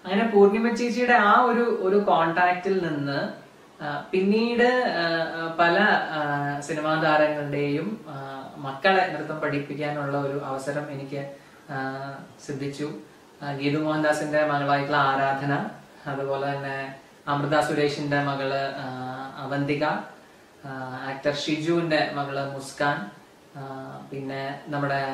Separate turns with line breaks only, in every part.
അങ്ങനെ പൂർണിമ ചേച്ചിയുടെ ആ ഒരു ഒരു കോണ്ടാക്റ്റിൽ നിന്ന് ആ, പിന്നീട് ആ, ആ, പല ആ, സിനിമാ താരങ്ങളുടെയും ആ, മക്കളെ നൃത്തം പഠിപ്പിക്കാനുള്ള ഒരു അവസരം എനിക്ക് ആ, സിദ്ധിച്ചു ആ, ഗീതു മോഹൻദാസിന്റെ മകളായിട്ടുള്ള ആരാധന അതുപോലെ തന്നെ അമൃത സുരേഷിന്റെ മകള് ആ, അവന്തിക ആക്ടർ ഷിജുവിന്റെ മകള് മുസ്കാൻ ആ, പിന്നെ നമ്മുടെ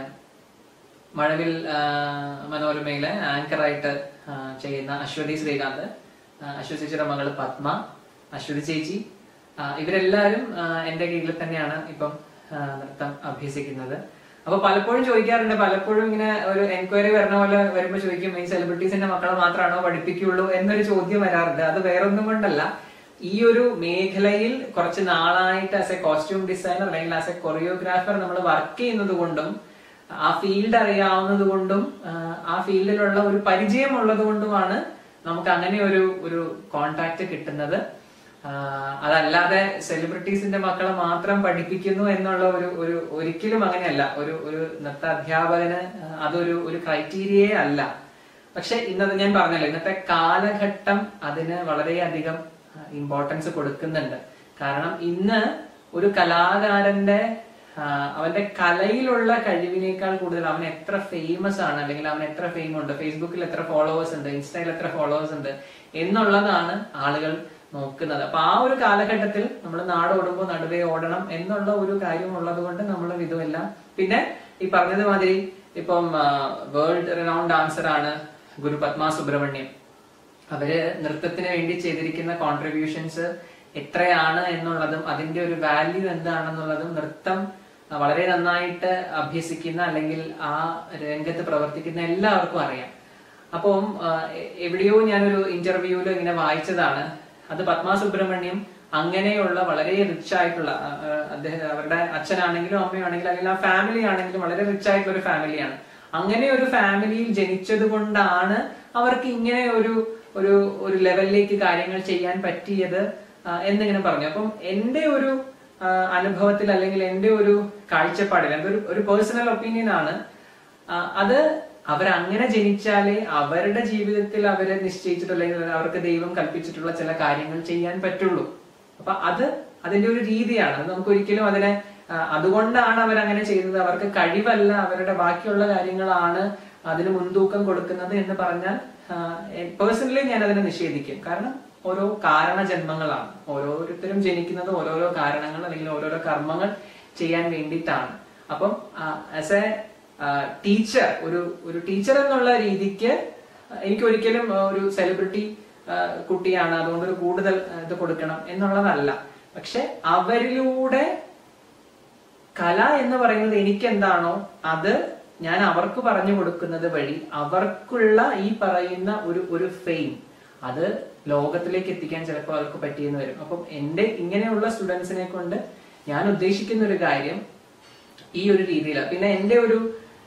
മഴവിൽ ആ, മനോരമയിലെ ആങ്കറായിട്ട് ആ, ചെയ്യുന്ന അശ്വതി ശ്രീകാന്ത് ആ, അശ്വതി ചേച്ചിയുടെ മകള് പത്മ അശ്വതി ചേച്ചി ആ, ഇവരെല്ലാവരും ആ, എന്റെ കീഴിൽ തന്നെയാണ് ഇപ്പം ആ, നൃത്തം അഭ്യസിക്കുന്നത് അപ്പൊ പലപ്പോഴും ചോദിക്കാറുണ്ട് പലപ്പോഴും ഇങ്ങനെ ഒരു എൻക്വയറി വരണ പോലെ വരുമ്പോ ചോദിക്കും ഈ സെലിബ്രിറ്റീസിന്റെ മക്കളെ മാത്രമാണോ പഠിപ്പിക്കുള്ളൂ എന്നൊരു ചോദ്യം വരാറുണ്ട് അത് വേറൊന്നും കൊണ്ടല്ല ഈ ഒരു മേഖലയിൽ കുറച്ച് നാളായിട്ട് ആസ് എ കോസ്റ്റ്യൂം ഡിസൈനർ അല്ലെങ്കിൽ ആസ് എ കൊറിയോഗ്രാഫർ നമ്മൾ വർക്ക് ചെയ്യുന്നത് കൊണ്ടും ആ ഫീൽഡ് അറിയാവുന്നത് കൊണ്ടും ആ, ആ ഫീൽഡിലുള്ള ഒരു പരിചയം ഉള്ളത് കൊണ്ടുമാണ് നമുക്ക് അങ്ങനെ ഒരു ഒരു കോണ്ടാക്ട് കിട്ടുന്നത് ആ, അതല്ലാതെ സെലിബ്രിറ്റീസിന്റെ മക്കളെ മാത്രം പഠിപ്പിക്കുന്നു എന്നുള്ള ഒരു ഒരു ഒരിക്കലും അങ്ങനെയല്ല ഒരു ഒരു നൃത്ത അധ്യാപകന് ആ, അതൊരു ഒരു ക്രൈറ്റീരിയയെ അല്ല പക്ഷെ ഇന്നത് ഞാൻ പറഞ്ഞല്ലോ ഇന്നത്തെ കാലഘട്ടം അതിന് വളരെയധികം ഇമ്പോർട്ടൻസ് കൊടുക്കുന്നുണ്ട് കാരണം ഇന്ന് ഒരു കലാകാരന്റെ ആ, അവന്റെ കലയിലുള്ള കഴിവിനേക്കാൾ കൂടുതൽ അവൻ എത്ര ഫേമസ് ആണ് അല്ലെങ്കിൽ അവൻ എത്ര ഫെയിം ഉണ്ട് ഫേസ്ബുക്കിൽ എത്ര ഫോളോവേഴ്സ് ഉണ്ട് ഇൻസ്റ്റയിൽ എത്ര ഫോളോവേഴ്സ് ഉണ്ട് എന്നുള്ളതാണ് ആളുകൾ നോക്കുന്നത് അപ്പൊ ആ ഒരു കാലഘട്ടത്തിൽ നമ്മൾ നാട് ഓടുമ്പോൾ നടുവേ ഓടണം എന്നുള്ള ഒരു കാര്യം ഉള്ളത് കൊണ്ട് നമ്മൾ ഇതുമെല്ലാം പിന്നെ ഈ പറഞ്ഞത് മാതിരി ഇപ്പം വേൾഡ് റെനൗണ്ട് ഡാൻസർ ആണ് ഗുരു പത്മ സുബ്രഹ്മണ്യം അവര് നൃത്തത്തിന് വേണ്ടി ചെയ്തിരിക്കുന്ന കോൺട്രിബ്യൂഷൻസ് എത്രയാണ് എന്നുള്ളതും അതിന്റെ ഒരു വാല്യൂ എന്താണെന്നുള്ളതും നൃത്തം ആ, വളരെ നന്നായിട്ട് അഭ്യസിക്കുന്ന അല്ലെങ്കിൽ ആ രംഗത്ത് പ്രവർത്തിക്കുന്ന എല്ലാവർക്കും അറിയാം അപ്പം ആ, എ- എവിടെയോ ഞാനൊരു ഇന്റർവ്യൂവിൽ ഇങ്ങനെ വായിച്ചതാണ് അത് പത്മ സുബ്രഹ്മണ്യം അങ്ങനെയുള്ള വളരെ റിച്ച് ആയിട്ടുള്ള ആ, ആ, അദ്ദേഹം അവരുടെ അച്ഛനാണെങ്കിലും അമ്മയാണെങ്കിലും അല്ലെങ്കിൽ ആ ഫാമിലി ആണെങ്കിലും വളരെ റിച്ച് ആയിട്ടുള്ള ഒരു ഫാമിലിയാണ് അങ്ങനെ ഒരു ഫാമിലിയിൽ ജനിച്ചത് കൊണ്ടാണ് അവർക്ക് ഇങ്ങനെ ഒരു ഒരു ഒരു ലെവലിലേക്ക് കാര്യങ്ങൾ ചെയ്യാൻ പറ്റിയത് ആ, എന്നിങ്ങനെ പറഞ്ഞു അപ്പം എന്റെ ഒരു ആ, അനുഭവത്തിൽ അല്ലെങ്കിൽ എന്റെ ഒരു കാഴ്ചപ്പാടിൽ എന്റെ ഒരു ഒരു പേഴ്സണൽ ഒപ്പീനിയൻ ആണ് ആ, അത് അവരങ്ങനെ ജനിച്ചാലേ അവരുടെ ജീവിതത്തിൽ അവരെ നിശ്ചയിച്ചിട്ടുള്ള അല്ലെങ്കിൽ അവർക്ക് ദൈവം കൽപ്പിച്ചിട്ടുള്ള ചില കാര്യങ്ങൾ ചെയ്യാൻ പറ്റുള്ളൂ അപ്പൊ അത് അതിന്റെ ഒരു രീതിയാണ് അത് നമുക്ക് ഒരിക്കലും അതിനെ ആ, അതുകൊണ്ടാണ് അവരങ്ങനെ ചെയ്തത് അവർക്ക് കഴിവല്ല അവരുടെ ബാക്കിയുള്ള കാര്യങ്ങളാണ് അതിന് മുൻതൂക്കം കൊടുക്കുന്നത് എന്ന് പറഞ്ഞാൽ പേഴ്സണലി ഞാൻ അതിനെ നിഷേധിക്കും കാരണം ഓരോ കാരണജന്മങ്ങളാണ് ഓരോരുത്തരും ജനിക്കുന്നത് ഓരോരോ കാരണങ്ങൾ അല്ലെങ്കിൽ ഓരോരോ കർമ്മങ്ങൾ ചെയ്യാൻ വേണ്ടിയിട്ടാണ് അപ്പം ആസ് എ ടീച്ചർ ഒരു ഒരു ടീച്ചർ എന്നുള്ള രീതിക്ക് എനിക്ക് ഒരിക്കലും ആ, ഒരു സെലിബ്രിറ്റി കുട്ടിയാണ് അതുകൊണ്ട് ഒരു കൂടുതൽ ആ, ഇത് കൊടുക്കണം എന്നുള്ളതല്ല പക്ഷെ അവരിലൂടെ കല എന്ന് പറയുന്നത് എനിക്ക് എന്താണോ അത് ഞാൻ അവർക്ക് പറഞ്ഞു കൊടുക്കുന്നത് വഴി അവർക്കുള്ള ഈ പറയുന്ന ഒരു ഒരു ഫെയിം അത് ലോകത്തിലേക്ക് എത്തിക്കാൻ ചിലപ്പോൾ അവർക്ക് പറ്റിയെന്ന് വരും അപ്പം എന്റെ ഇങ്ങനെയുള്ള സ്റ്റുഡൻസിനെ കൊണ്ട് ഞാൻ ഉദ്ദേശിക്കുന്ന ഒരു കാര്യം ഈ ഒരു രീതിയിലാണ് പിന്നെ എന്റെ ഒരു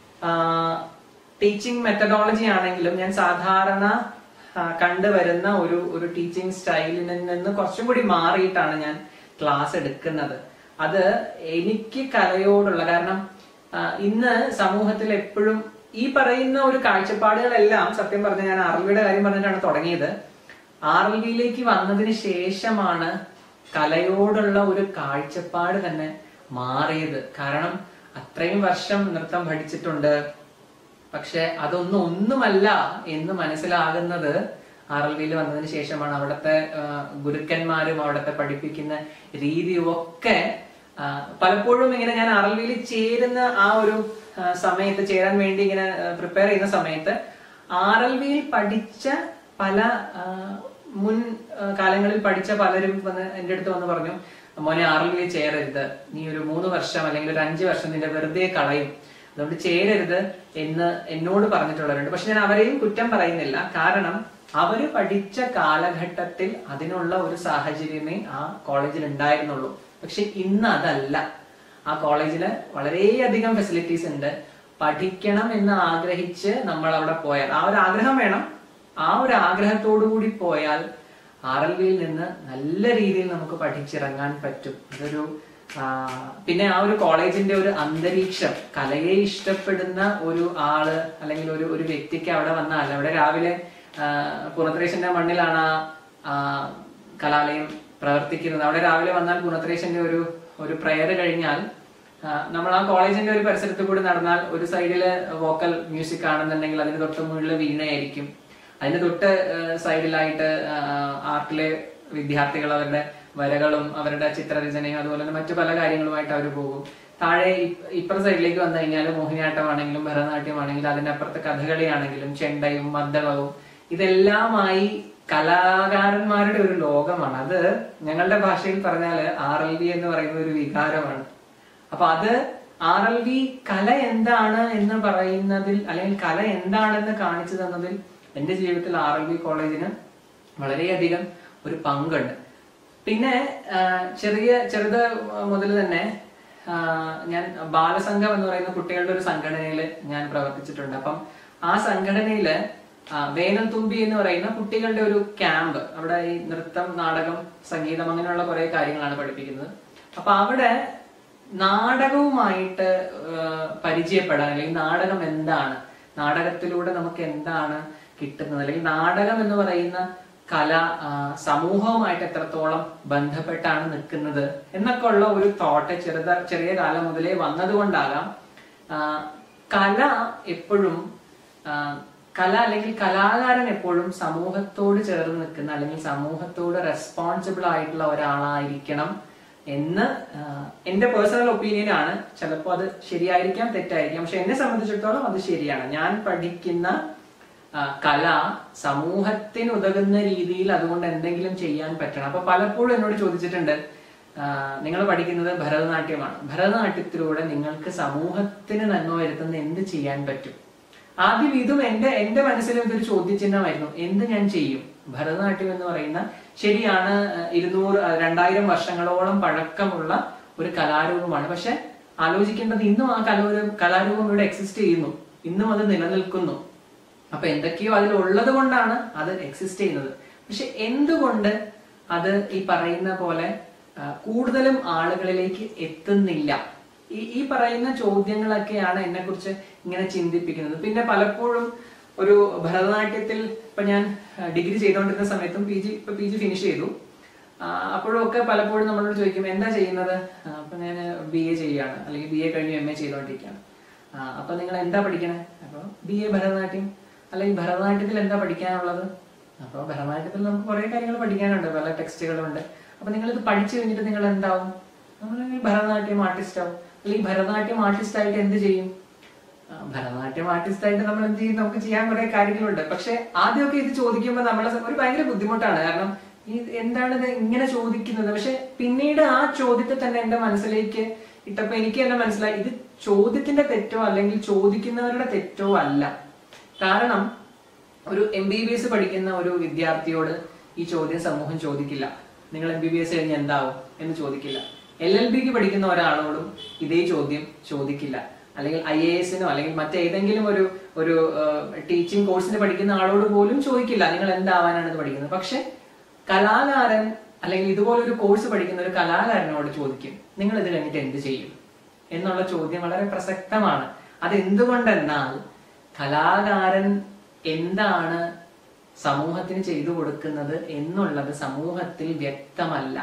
ടീച്ചിങ് മെത്തഡോളജി ആണെങ്കിലും ഞാൻ സാധാരണ ആ, കണ്ടുവരുന്ന ഒരു ഒരു ടീച്ചിങ് സ്റ്റൈലിൽ നിന്ന് കുറച്ചും കൂടി മാറിയിട്ടാണ് ഞാൻ ക്ലാസ് എടുക്കുന്നത് അത് എനിക്ക് കലയോടുള്ള കാരണം ആ, ഇന്ന് സമൂഹത്തിൽ എപ്പോഴും ഈ പറയുന്ന ഒരു കാഴ്ചപ്പാടുകളെല്ലാം സത്യം പറഞ്ഞ ഞാൻ ആർ എൽ വിയുടെ കാര്യം പറഞ്ഞിട്ടാണ് തുടങ്ങിയത് ആർ എൽ വിയിലേക്ക് വന്നതിന് ശേഷമാണ് കലയോടുള്ള ഒരു കാഴ്ചപ്പാട് തന്നെ മാറിയത് കാരണം അത്രയും വർഷം നൃത്തം പഠിച്ചിട്ടുണ്ട് പക്ഷെ അതൊന്നും ഒന്നുമല്ല എന്ന് മനസ്സിലാകുന്നത് ആർ എൽ വിയിൽ വന്നതിന് ശേഷമാണ് അവിടുത്തെ ആ, ഗുരുക്കന്മാരും അവിടുത്തെ പഠിപ്പിക്കുന്ന രീതിയും ഒക്കെ ആ, പലപ്പോഴും ഇങ്ങനെ ഞാൻ ആർ എൽ വിയിൽ ചേരുന്ന ആ ഒരു ആ, സമയത്ത് ചേരാൻ വേണ്ടി ഇങ്ങനെ പ്രിപ്പയർ ചെയ്യുന്ന സമയത്ത് ആർ എൽ വിയിൽ പഠിച്ച പല ആ, മുൻ ആ, കാലങ്ങളിൽ പഠിച്ച പലരും വന്ന് എന്റെ അടുത്ത് വന്ന് പറഞ്ഞു മോനെ ആർ എൽ വിയിൽ ചേരരുത് നീ ഒരു മൂന്ന് വർഷം അല്ലെങ്കിൽ ഒരു അഞ്ച് വർഷം നിന്റെ വെറുതെ കളയും അതുകൊണ്ട് ചേരരുത് എന്ന് എന്നോട് പറഞ്ഞിട്ടുള്ളവരുണ്ട് പക്ഷെ ഞാൻ അവരെയും കുറ്റം പറയുന്നില്ല കാരണം അവര് പഠിച്ച കാലഘട്ടത്തിൽ അതിനുള്ള ഒരു സാഹചര്യമേ ആ കോളേജിൽ ഉണ്ടായിരുന്നുള്ളൂ പക്ഷെ ഇന്ന് അതല്ല ആ കോളേജില് വളരെയധികം ഫെസിലിറ്റീസ് ഉണ്ട് പഠിക്കണം എന്ന് ആഗ്രഹിച്ച് നമ്മൾ അവിടെ പോയാൽ ആ ഒരു ആഗ്രഹം വേണം ആ ഒരു ആഗ്രഹത്തോടു കൂടി പോയാൽ ആർ എൽ വിയിൽ നിന്ന് നല്ല രീതിയിൽ നമുക്ക് പഠിച്ചിറങ്ങാൻ പറ്റും അതൊരു ആ, പിന്നെ ആ ഒരു കോളേജിന്റെ ഒരു അന്തരീക്ഷം കലയെ ഇഷ്ടപ്പെടുന്ന ഒരു ആള് അല്ലെങ്കിൽ ഒരു ഒരു വ്യക്തിക്ക് അവിടെ വന്നാൽ അവിടെ രാവിലെ ആ, പുറത്രേശന്റെ മണ്ണിലാണ് ആ, ആ കലാലയം പ്രവർത്തിക്കുന്നത് അവിടെ രാവിലെ വന്നാൽ പുറത്രേശന്റെ ഒരു ഒരു പ്രയർ കഴിഞ്ഞാൽ ആ, നമ്മൾ ആ കോളേജിന്റെ ഒരു പരിസരത്ത് കൂടി നടന്നാൽ ഒരു സൈഡില് വോക്കൽ മ്യൂസിക് ആണെന്നുണ്ടെങ്കിൽ അതിന് തൊട്ട് മുകളിൽ വീണയായിരിക്കും അതിന് തൊട്ട് ആ, സൈഡിലായിട്ട് ആ, ആർട്ടിലെ വിദ്യാർത്ഥികൾ അവരുടെ വരകളും അവരുടെ ചിത്രരചനയും അതുപോലെ തന്നെ മറ്റു പല കാര്യങ്ങളുമായിട്ട് അവർ പോകും താഴെ ഇ- ഇപ്പുറ സൈഡിലേക്ക് വന്നു കഴിഞ്ഞാൽ മോഹിനിയാട്ടമാണെങ്കിലും ഭരതനാട്യമാണെങ്കിലും അതിന്റെ അപ്പുറത്ത് കഥകളിയാണെങ്കിലും ചെണ്ടയും മദ്ദളവും ഇതെല്ലാമായി കലാകാരന്മാരുടെ ഒരു ലോകമാണ് അത് ഞങ്ങളുടെ ഭാഷയിൽ പറഞ്ഞാല് ആർ എൽ വി എന്ന് പറയുന്ന ഒരു വികാരമാണ് അപ്പൊ അത് ആർ എൽ വി കല എന്താണ് എന്ന് പറയുന്നതിൽ അല്ലെങ്കിൽ കല എന്താണെന്ന് കാണിച്ചു തന്നതിൽ എന്റെ ജീവിതത്തിൽ ആർ എൽ വി കോളേജിന് വളരെയധികം ഒരു പങ്കുണ്ട് പിന്നെ ആ, ചെറിയ ചെറുത് മുതൽ തന്നെ ആ, ഞാൻ ബാലസംഘം എന്ന് പറയുന്ന കുട്ടികളുടെ ഒരു സംഘടനയിൽ ഞാൻ പ്രവർത്തിച്ചിട്ടുണ്ട് അപ്പം ആ സംഘടനയില് ആ, വേനൽ തുമ്പി എന്ന് പറയുന്ന കുട്ടികളുടെ ഒരു ക്യാമ്പ് അവിടെ ഈ നൃത്തം നാടകം സംഗീതം അങ്ങനെയുള്ള കുറെ കാര്യങ്ങളാണ് പഠിപ്പിക്കുന്നത് അപ്പൊ അവിടെ നാടകവുമായിട്ട് ആ, പരിചയപ്പെടാൻ അല്ലെങ്കിൽ നാടകം എന്താണ് നാടകത്തിലൂടെ നമുക്ക് എന്താണ് കിട്ടുന്നത് അല്ലെങ്കിൽ നാടകം എന്ന് പറയുന്ന കല ആ, സമൂഹവുമായിട്ട് എത്രത്തോളം ബന്ധപ്പെട്ടാണ് നിൽക്കുന്നത് എന്നൊക്കെ ഉള്ള ഒരു തോട്ട് ചെറുത ചെറിയ കാലം മുതലേ വന്നതുകൊണ്ടാകാം ആ, കല എപ്പോഴും ആ, കല അല്ലെങ്കിൽ കലാകാരൻ എപ്പോഴും സമൂഹത്തോട് ചേർന്ന് നിൽക്കുന്ന അല്ലെങ്കിൽ സമൂഹത്തോട് റെസ്പോൺസിബിൾ ആയിട്ടുള്ള ഒരാളായിരിക്കണം എന്ന് ആ, എന്റെ പേഴ്സണൽ ഒപ്പീനിയൻ ആണ് ചിലപ്പോൾ അത് ശരിയായിരിക്കാം തെറ്റായിരിക്കാം പക്ഷെ എന്നെ സംബന്ധിച്ചിടത്തോളം അത് ശരിയാണ് ഞാൻ പഠിക്കുന്ന ആ, കല സമൂഹത്തിന് ഉതകുന്ന രീതിയിൽ അതുകൊണ്ട് എന്തെങ്കിലും ചെയ്യാൻ പറ്റണം അപ്പൊ പലപ്പോഴും എന്നോട് ചോദിച്ചിട്ടുണ്ട് നിങ്ങൾ പഠിക്കുന്നത് ഭരതനാട്യമാണ് ഭരതനാട്യത്തിലൂടെ നിങ്ങൾക്ക് സമൂഹത്തിന് നന്മ വരുത്തുന്ന എന്ത് ചെയ്യാൻ പറ്റും ആദ്യം ഇതും എന്റെ എന്റെ മനസ്സിൽ ഇതൊരു ചോദ്യചിഹ്നമായിരുന്നു എന്ത് ഞാൻ ചെയ്യും ഭരതനാട്യം എന്ന് പറയുന്ന ശരിയാണ് ആ, ഇരുന്നൂറ് ആ, രണ്ടായിരം വർഷങ്ങളോളം പഴക്കമുള്ള ഒരു കലാരൂപമാണ് പക്ഷെ ആലോചിക്കേണ്ടത് ഇന്നും ആ കലോര കലാരൂപം ഇവിടെ എക്സിസ്റ്റ് ചെയ്യുന്നു ഇന്നും അത് നിലനിൽക്കുന്നു അപ്പൊ എന്തൊക്കെയോ അതിൽ ഉള്ളത് കൊണ്ടാണ് അത് എക്സിസ്റ്റ് ചെയ്യുന്നത് പക്ഷെ എന്തുകൊണ്ട് അത് ഈ പറയുന്ന പോലെ ആ, കൂടുതലും ആളുകളിലേക്ക് എത്തുന്നില്ല ഈ ഈ പറയുന്ന ചോദ്യങ്ങളൊക്കെയാണ് എന്നെ കുറിച്ച് ഇങ്ങനെ ചിന്തിപ്പിക്കുന്നത് പിന്നെ പലപ്പോഴും ഒരു ഭരതനാട്യത്തിൽ ഇപ്പൊ ഞാൻ ഡിഗ്രി ചെയ്തുകൊണ്ടിരുന്ന സമയത്തും പി ജി ഇപ്പൊ പി ജി ഫിനിഷ് ചെയ്തു ആ, അപ്പോഴൊക്കെ പലപ്പോഴും നമ്മളോട് ചോദിക്കും എന്താ ചെയ്യുന്നത് ആ, അപ്പൊ ഞാൻ ബി എ ചെയ്യാണ് അല്ലെങ്കിൽ ബി എ കഴിഞ്ഞ് എം എ ചെയ്തുകൊണ്ടിരിക്കുകയാണ് ആ, അപ്പൊ നിങ്ങൾ എന്താ പഠിക്കണേ അപ്പൊ ബി എ ഭരതനാട്യം അല്ലെങ്കിൽ ഭരതനാട്യത്തിൽ എന്താ പഠിക്കാനുള്ളത് അപ്പൊ ഭരതനാട്യത്തിൽ നമുക്ക് കുറെ കാര്യങ്ങൾ പഠിക്കാനുണ്ട് പല ടെക്സ്റ്റുകളുണ്ട് അപ്പൊ നിങ്ങൾ ഇത് പഠിച്ചു കഴിഞ്ഞിട്ട് നിങ്ങൾ എന്താവും നമ്മൾ ഭരതനാട്യം ആർട്ടിസ്റ്റ് ആവും അല്ലെങ്കിൽ ഭരതനാട്യം ആർട്ടിസ്റ്റ് ആയിട്ട് എന്ത് ചെയ്യും ആ, ഭരതനാട്യം ആർട്ടിസ്റ്റ് ആയിട്ട് നമ്മൾ എന്ത് ചെയ്യും നമുക്ക് ചെയ്യാൻ കുറെ കാര്യങ്ങളുണ്ട് പക്ഷെ ആദ്യമൊക്കെ ഇത് ചോദിക്കുമ്പോൾ നമ്മളെ സ- ഒരു ഭയങ്കര ബുദ്ധിമുട്ടാണ് കാരണം ഈ എന്താണ് ഇത് ഇങ്ങനെ ചോദിക്കുന്നത് പക്ഷെ പിന്നീട് ആ ചോദ്യത്തെ തന്നെ എന്റെ മനസ്സിലേക്ക് ഇട്ടപ്പോ എനിക്ക് തന്നെ മനസ്സിലായി ഇത് ചോദ്യത്തിന്റെ തെറ്റോ അല്ലെങ്കിൽ ചോദിക്കുന്നവരുടെ തെറ്റോ അല്ല കാരണം ഒരു എം ബി ബി എസ് പഠിക്കുന്ന ഒരു വിദ്യാർത്ഥിയോട് ഈ ചോദ്യം സമൂഹം ചോദിക്കില്ല നിങ്ങൾ എം ബി ബി എസ് കഴിഞ്ഞ് എന്താവും എന്ന് ചോദിക്കില്ല എൽ എൽ ബിക്ക് പഠിക്കുന്ന ഒരാളോടും ഇതേ ചോദ്യം ചോദിക്കില്ല അല്ലെങ്കിൽ ഐ എ എസിനോ അല്ലെങ്കിൽ മറ്റേതെങ്കിലും ഒരു ഒരു ടീച്ചിങ് കോഴ്സിന് പഠിക്കുന്ന ആളോട് പോലും ചോദിക്കില്ല നിങ്ങൾ എന്താവാനാണ് ഇത് പഠിക്കുന്നത് പക്ഷെ കലാകാരൻ അല്ലെങ്കിൽ ഇതുപോലൊരു കോഴ്സ് പഠിക്കുന്ന ഒരു കലാകാരനോട് ചോദിക്കും നിങ്ങൾ ഇത് കഴിഞ്ഞിട്ട് എന്ത് ചെയ്യും എന്നുള്ള ചോദ്യം വളരെ പ്രസക്തമാണ് അത് എന്തുകൊണ്ടെന്നാൽ കലാകാരൻ എന്താണ് സമൂഹത്തിന് ചെയ്തു കൊടുക്കുന്നത് എന്നുള്ളത് സമൂഹത്തിൽ വ്യക്തമല്ല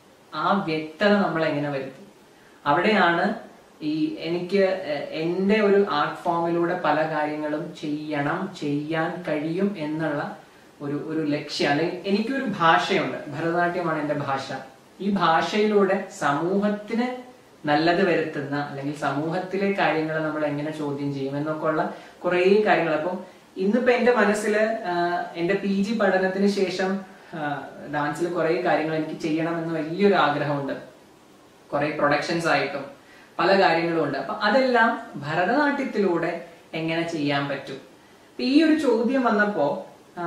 ആ വ്യക്തത നമ്മൾ എങ്ങനെ വരുത്തും അവിടെയാണ് ഈ എനിക്ക് എ- എന്റെ ഒരു ആർട്ട് ഫോമിലൂടെ പല കാര്യങ്ങളും ചെയ്യണം ചെയ്യാൻ കഴിയും എന്നുള്ള ഒരു ഒരു ലക്ഷ്യം അല്ലെങ്കിൽ എനിക്കൊരു ഭാഷയുണ്ട് ഭരതനാട്യമാണ് എന്റെ ഭാഷ ഈ ഭാഷയിലൂടെ സമൂഹത്തിന് നല്ലത് വരുത്തുന്ന അല്ലെങ്കിൽ സമൂഹത്തിലെ കാര്യങ്ങൾ നമ്മൾ എങ്ങനെ ചോദ്യം ചെയ്യും എന്നൊക്കെ ഉള്ള കുറേ കാര്യങ്ങൾ അപ്പം ഇന്നിപ്പോ എന്റെ മനസ്സില് ആ, എന്റെ പി ജി പഠനത്തിന് ശേഷം ഡാൻസിൽ കുറെ കാര്യങ്ങൾ എനിക്ക് ചെയ്യണം എന്ന് വലിയൊരു ആഗ്രഹമുണ്ട് കുറെ പ്രൊഡക്ഷൻസ് ആയിട്ടും പല കാര്യങ്ങളും ഉണ്ട് അപ്പൊ അതെല്ലാം ഭരതനാട്യത്തിലൂടെ എങ്ങനെ ചെയ്യാൻ പറ്റും അപ്പൊ ഈ ഒരു ചോദ്യം വന്നപ്പോ ആ,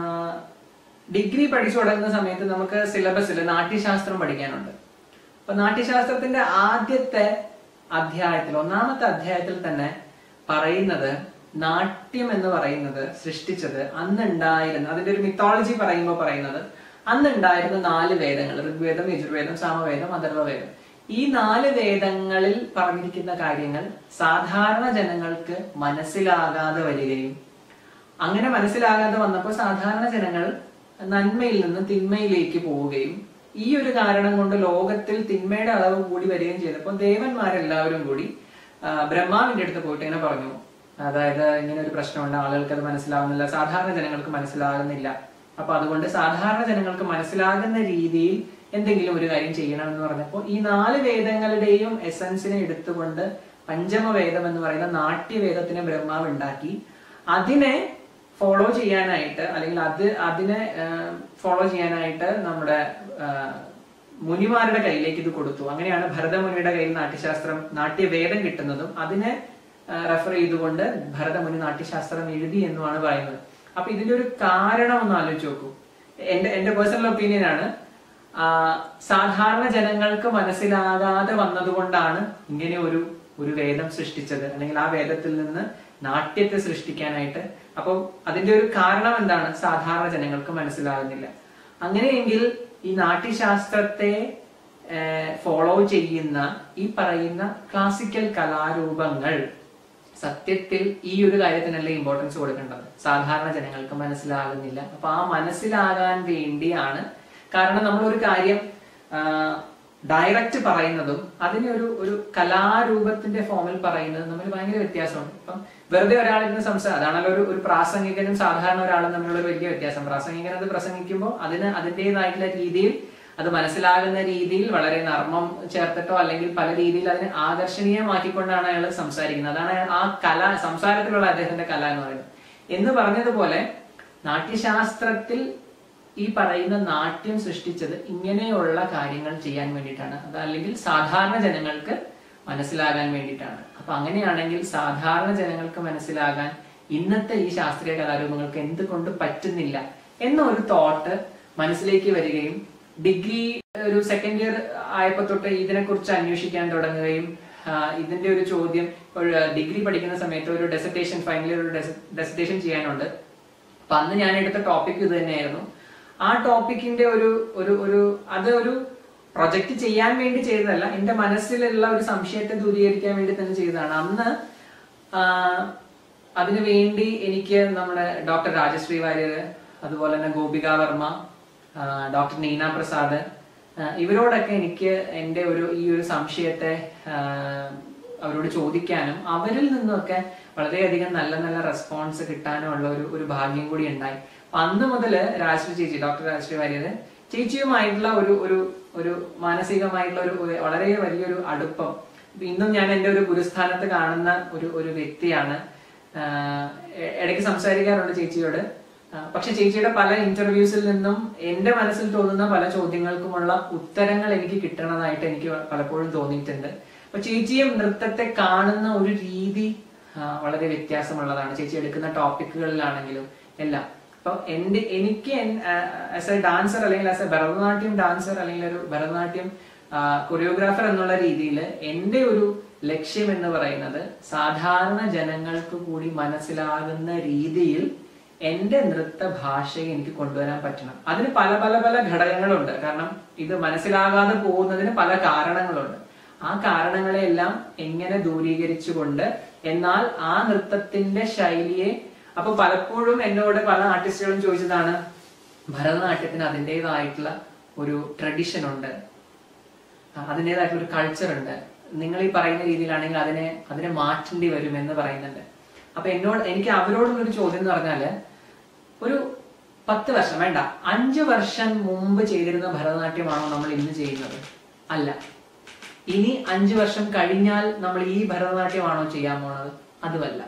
ഡിഗ്രി പഠിച്ചു തുടങ്ങുന്ന സമയത്ത് നമുക്ക് സിലബസിൽ നാട്യശാസ്ത്രം പഠിക്കാനുണ്ട് അപ്പൊ നാട്യശാസ്ത്രത്തിന്റെ ആദ്യത്തെ അധ്യായത്തിൽ ഒന്നാമത്തെ അധ്യായത്തിൽ തന്നെ പറയുന്നത് നാട്യം എന്ന് പറയുന്നത് സൃഷ്ടിച്ചത് അന്നുണ്ടായിരുന്ന അതിന്റെ ഒരു മിത്തോളജി പറയുമ്പോൾ പറയുന്നത് അന്നുണ്ടായിരുന്ന നാല് വേദങ്ങൾ ഋഗ്വേദം യജുർവേദം സാമവേദം അഥർവവേദം ഈ നാല് വേദങ്ങളിൽ പറഞ്ഞിരിക്കുന്ന കാര്യങ്ങൾ സാധാരണ ജനങ്ങൾക്ക് മനസ്സിലാകാതെ വരികയും അങ്ങനെ മനസ്സിലാകാതെ വന്നപ്പോൾ സാധാരണ ജനങ്ങൾ നന്മയിൽ നിന്ന് തിന്മയിലേക്ക് പോവുകയും ഈ ഒരു കാരണം കൊണ്ട് ലോകത്തിൽ തിന്മയുടെ അളവ് കൂടി വരികയും ചെയ്തപ്പോൾ ദേവന്മാരെല്ലാവരും കൂടി ആ, ബ്രഹ്മാവിന്റെ അടുത്ത് പോയിട്ട് ഇങ്ങനെ പറഞ്ഞു അതായത് ഇങ്ങനെ ഒരു പ്രശ്നമുണ്ട് ആളുകൾക്ക് അത് മനസ്സിലാവുന്നില്ല സാധാരണ ജനങ്ങൾക്ക് മനസ്സിലാകുന്നില്ല അപ്പൊ അതുകൊണ്ട് സാധാരണ ജനങ്ങൾക്ക് മനസ്സിലാകുന്ന രീതിയിൽ എന്തെങ്കിലും ഒരു കാര്യം ചെയ്യണമെന്ന് പറഞ്ഞപ്പോൾ ഈ നാല് വേദങ്ങളുടെയും എസൻസിനെ എടുത്തുകൊണ്ട് പഞ്ചമവേദം എന്ന് പറയുന്ന നാട്യവേദത്തിനെ ബ്രഹ്മാവ് ഉണ്ടാക്കി അതിനെ ഫോളോ ചെയ്യാനായിട്ട് അല്ലെങ്കിൽ അത് അതിനെ ഫോളോ ചെയ്യാനായിട്ട് നമ്മുടെ ആ, മുനിമാരുടെ കയ്യിലേക്ക് ഇത് കൊടുത്തു അങ്ങനെയാണ് ഭരതമുനിയുടെ കയ്യിൽ നാട്യശാസ്ത്രം നാട്യവേദം കിട്ടുന്നതും അതിനെ റെഫർ ചെയ്തുകൊണ്ട് ഭരതമുനി നാട്യശാസ്ത്രം എഴുതി എന്നുമാണ് പറയുന്നത് അപ്പൊ ഇതിന്റെ ഒരു കാരണം ഒന്ന് ആലോചിച്ച് നോക്കൂ എന്റെ എന്റെ പേഴ്സണൽ ഒപ്പീനിയൻ ആണ് ആ, സാധാരണ ജനങ്ങൾക്ക് മനസ്സിലാകാതെ വന്നതുകൊണ്ടാണ് ഇങ്ങനെ ഒരു ഒരു വേദം സൃഷ്ടിച്ചത് അല്ലെങ്കിൽ ആ വേദത്തിൽ നിന്ന് നാട്യത്തെ സൃഷ്ടിക്കാനായിട്ട് അപ്പം അതിന്റെ ഒരു കാരണം എന്താണ് സാധാരണ ജനങ്ങൾക്ക് മനസ്സിലാകുന്നില്ല അങ്ങനെയെങ്കിൽ ഈ നാട്യശാസ്ത്രത്തെ ഫോളോ ചെയ്യുന്ന ഈ പറയുന്ന ക്ലാസിക്കൽ കലാരൂപങ്ങൾ സത്യത്തിൽ ഈ ഒരു കാര്യത്തിനല്ലേ ഇമ്പോർട്ടൻസ് കൊടുക്കേണ്ടത് സാധാരണ ജനങ്ങൾക്ക് മനസ്സിലാകുന്നില്ല അപ്പൊ ആ മനസ്സിലാകാൻ വേണ്ടിയാണ് കാരണം നമ്മൾ ഒരു കാര്യം ഡയറക്റ്റ് പറയുന്നതും അതിനെ ഒരു ഒരു കലാരൂപത്തിന്റെ ഫോമിൽ പറയുന്നതും തമ്മിൽ ഭയങ്കര വ്യത്യാസമുണ്ട് ഇപ്പം വെറുതെ ഒരാളിരുന്ന് സംസാരം അതാണല്ലോ ഒരു ഒരു പ്രാസംഗികനും സാധാരണ ഒരാളും തമ്മിലുള്ള ഒരു വലിയ വ്യത്യാസം പ്രാസംഗികൻ അത് പ്രസംഗിക്കുമ്പോൾ അതിന് അതിൻ്റെതായിട്ടുള്ള രീതിയിൽ അത് മനസ്സിലാകുന്ന രീതിയിൽ വളരെ നർമ്മം ചേർത്തിട്ടോ അല്ലെങ്കിൽ പല രീതിയിൽ അതിനെ ആകർഷണീയമാക്കിക്കൊണ്ടാണ് അയാൾ സംസാരിക്കുന്നത് അതാണ് ആ കല സംസാരത്തിലുള്ള അദ്ദേഹത്തിന്റെ കല എന്ന് പറയുന്നത് എന്ന് പറഞ്ഞതുപോലെ നാട്യശാസ്ത്രത്തിൽ ഈ പറയുന്ന നാട്യം സൃഷ്ടിച്ചത് ഇങ്ങനെയുള്ള കാര്യങ്ങൾ ചെയ്യാൻ വേണ്ടിയിട്ടാണ് അത് അല്ലെങ്കിൽ സാധാരണ ജനങ്ങൾക്ക് മനസ്സിലാകാൻ വേണ്ടിയിട്ടാണ് അപ്പൊ അങ്ങനെയാണെങ്കിൽ സാധാരണ ജനങ്ങൾക്ക് മനസ്സിലാകാൻ ഇന്നത്തെ ഈ ശാസ്ത്രീയ കലാരൂപങ്ങൾക്ക് എന്തുകൊണ്ട് പറ്റുന്നില്ല എന്ന ഒരു തോട്ട് മനസ്സിലേക്ക് വരികയും ഡിഗ്രി ഒരു സെക്കൻഡ് ഇയർ ആയപ്പോ തൊട്ട് ഇതിനെക്കുറിച്ച് അന്വേഷിക്കാൻ തുടങ്ങുകയും ആ, ഇതിന്റെ ഒരു ചോദ്യം ഒരു ഡിഗ്രി പഠിക്കുന്ന സമയത്ത് ഒരു ഡെസർട്ടേഷൻ ഫൈനൽ ഇയർ ഒരു ഡെസർട്ടേഷൻ ചെയ്യാനുണ്ട് അപ്പൊ അന്ന് ഞാൻ എടുത്ത ടോപ്പിക് ഇത് തന്നെയായിരുന്നു ആ ടോപ്പിക്കിന്റെ ഒരു ഒരു ഒരു അത് ഒരു പ്രൊജക്ട് ചെയ്യാൻ വേണ്ടി ചെയ്തതല്ല എന്റെ മനസ്സിലുള്ള ഒരു സംശയത്തെ ദൂരീകരിക്കാൻ വേണ്ടി തന്നെ ചെയ്തതാണ് അന്ന് ആ, അതിനു വേണ്ടി എനിക്ക് നമ്മുടെ ഡോക്ടർ രാജശ്രീ വാര്യർ അതുപോലെ തന്നെ ഗോപിക വർമ്മ ആ, ഡോക്ടർ നീന പ്രസാദ് ആ, ഇവരോടൊക്കെ എനിക്ക് എൻ്റെ ഒരു ഈ ഒരു സംശയത്തെ ആ, അവരോട് ചോദിക്കാനും അവരിൽ നിന്നൊക്കെ വളരെയധികം നല്ല നല്ല റെസ്പോൺസ് കിട്ടാനും ഉള്ള ഒരു ഒരു ഭാഗ്യം കൂടി ഉണ്ടായി അപ്പൊ അന്ന് മുതൽ രാജശ്രീ ചേച്ചി ഡോക്ടർ രാജശ്രീ വാര്യര് ചേച്ചിയുമായിട്ടുള്ള ഒരു ഒരു ഒരു മാനസികമായിട്ടുള്ള ഒരു ഒരു വളരെ വലിയൊരു അടുപ്പം ഇപ്പൊ ഇന്നും ഞാൻ എൻ്റെ ഒരു ഗുരുസ്ഥാനത്ത് കാണുന്ന ഒരു ഒരു വ്യക്തിയാണ് ആഹ് എ- ഇടയ്ക്ക് സംസാരിക്കാറുണ്ട് ചേച്ചിയോട് ആഹ് പക്ഷെ ചേച്ചിയുടെ പല ഇന്റർവ്യൂസിൽ നിന്നും എന്റെ മനസ്സിൽ തോന്നുന്ന പല ചോദ്യങ്ങൾക്കുമുള്ള ഉത്തരങ്ങൾ എനിക്ക് കിട്ടണതായിട്ട് എനിക്ക് പലപ്പോഴും തോന്നിയിട്ടുണ്ട് അപ്പൊ ചേച്ചിയും നൃത്തത്തെ കാണുന്ന ഒരു രീതി ആഹ് വളരെ വ്യത്യാസമുള്ളതാണ് ചേച്ചി എടുക്കുന്ന ടോപ്പിക്കുകളിലാണെങ്കിലും എല്ലാം അപ്പൊ എന്റെ എനിക്ക് ആസ് എ ഡാൻസർ അല്ലെങ്കിൽ ആസ് എ ഭരതനാട്യം ഡാൻസർ അല്ലെങ്കിൽ ഒരു ഭരതനാട്യം കൊറിയോഗ്രാഫർ എന്നുള്ള രീതിയിൽ എന്റെ ഒരു ലക്ഷ്യം എന്ന് പറയുന്നത് സാധാരണ ജനങ്ങൾക്ക് കൂടി മനസ്സിലാകുന്ന രീതിയിൽ എന്റെ നൃത്ത ഭാഷയെ എനിക്ക് കൊണ്ടുവരാൻ പറ്റണം അതിന് പല പല പല ഘടകങ്ങളുണ്ട് കാരണം ഇത് മനസ്സിലാകാതെ പോകുന്നതിന് പല കാരണങ്ങളുണ്ട് ആ കാരണങ്ങളെല്ലാം എങ്ങനെ ദൂരീകരിച്ചുകൊണ്ട് എന്നാൽ ആ നൃത്തത്തിന്റെ ശൈലിയെ അപ്പൊ പലപ്പോഴും എന്നോട് പല ആർട്ടിസ്റ്റുകളും ചോദിച്ചതാണ് ഭരതനാട്യത്തിന് അതിൻ്റെതായിട്ടുള്ള ഒരു ട്രഡിഷൻ ഉണ്ട് അതിൻ്റെതായിട്ടുള്ള ഒരു കൾച്ചർ ഉണ്ട് നിങ്ങൾ ഈ പറയുന്ന രീതിയിലാണെങ്കിൽ അതിനെ അതിനെ മാറ്റേണ്ടി വരും എന്ന് പറയുന്നുണ്ട് അപ്പൊ എന്നോട് എനിക്ക് അവരോടുള്ള ഒരു ചോദ്യം എന്ന് പറഞ്ഞാല് ഒരു പത്ത് വർഷം വേണ്ട അഞ്ചു വർഷം മുമ്പ് ചെയ്തിരുന്ന ഭരതനാട്യമാണോ നമ്മൾ ഇന്ന് ചെയ്യുന്നത് അല്ല ഇനി അഞ്ചു വർഷം കഴിഞ്ഞാൽ നമ്മൾ ഈ ഭരതനാട്യമാണോ ചെയ്യാൻ പോണത് അതുമല്ല